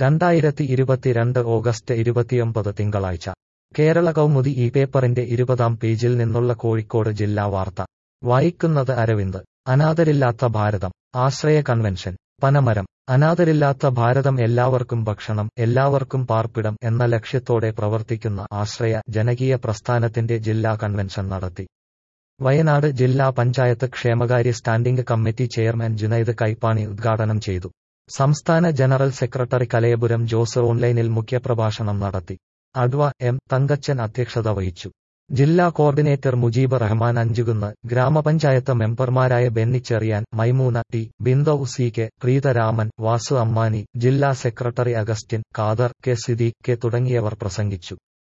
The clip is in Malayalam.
രണ്ടായിരത്തി ഇരുപത്തിരണ്ട് ഓഗസ്റ്റ് ഇരുപത്തിയൊമ്പത് തിങ്കളാഴ്ച കേരള കൗമുദി ഈ പേപ്പറിന്റെ ഇരുപതാം പേജിൽ നിന്നുള്ള കോഴിക്കോട് ജില്ലാ വാർത്ത വായിക്കുന്നത് അരവിന്ദ് അനാഥരില്ലാത്ത ഭാരതം ആശ്രയ കൺവെൻഷൻ പനമരം അനാഥരില്ലാത്ത ഭാരതം എല്ലാവർക്കും ഭക്ഷണം എല്ലാവർക്കും പാർപ്പിടം എന്ന ലക്ഷ്യത്തോടെ പ്രവർത്തിക്കുന്ന ആശ്രയ ജനകീയ പ്രസ്ഥാനത്തിന്റെ ജില്ലാ കൺവെൻഷൻ നടത്തി വയനാട് ജില്ലാ പഞ്ചായത്ത് ക്ഷേമകാര്യ standing committee chairman Junaid Kaippani ഉദ്ഘാടനം ചെയ്തു സംസ്ഥാന ജനറൽ സെക്രട്ടറി കലയപുരം ജോസ് ഓൺലൈനിൽ മുഖ്യപ്രഭാഷണം നടത്തി അഡ്വ എം തങ്കച്ചൻ അധ്യക്ഷത വഹിച്ചു ജില്ലാ കോർഡിനേറ്റർ മുജീബ് റഹ്മാൻ അഞ്ചുകുന്ന് ഗ്രാമപഞ്ചായത്ത് മെമ്പർമാരായ Benny Cherian Maimoona T Bindu C K Preetha Raman Vasu Ammani ജില്ലാ secretary Augustine Khader K Siddique K തുടങ്ങിയവർ പ്രസംഗിച്ചു